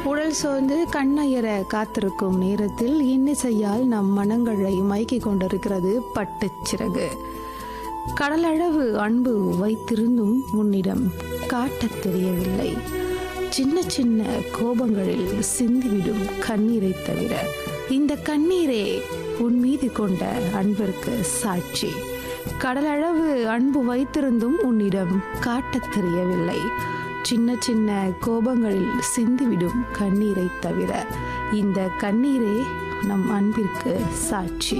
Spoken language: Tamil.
உடல் சோர்ந்து கண்ணயர காத்திருக்கும் நேரத்தில் இன்னிசையால் நம் மனங்களை மயக்கிக் கொண்டிருக்கிறது பட்டுச்சிறகு கடலளவு அன்பு வைத்திருந்தும் உன்னிடம் காட்டத் தெரியவில்லை சின்ன சின்ன கோபங்களில் சிந்திவிடும் கண்ணீரை தவிர இந்த கண்ணீரே உன் மீது கொண்ட அன்பிற்கு சாட்சி கடலளவு அன்பு வைத்திருந்தும் உன்னிடம் காட்டத் தெரியவில்லை சின்ன சின்ன கோபங்களில் சிந்திவிடும் கண்ணீரை தவிர இந்த கண்ணீரே நம் அன்பிற்கு சாட்சி